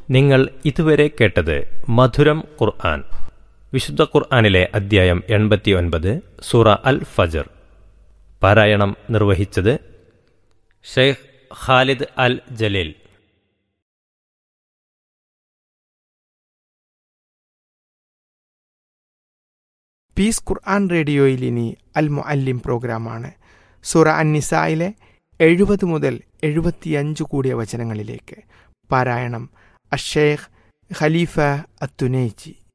നിങ്ങൾ ഇതുവരെ കേട്ടത് മധുരം ഖുർആൻ വിശുദ്ധ ഖുർആനിലെ അദ്ധ്യായം എൺപത്തി ഒൻപത് സൂറ അൽ ഫജർ പാരായണം നിർവഹിച്ചത് Sheikh Khalid al Jalil peace Quran റേഡിയോയിൽ ഇനി അൽ മുഅല്ലിം പ്രോഗ്രാമാണ് സൂറ അന്നിസായിലെ എഴുപത് മുതൽ എഴുപത്തിയഞ്ച് കൂടിയ വചനങ്ങളിലേക്ക് പാരായണം അഷേഖ് ഖലീഫ അത്തുനേജി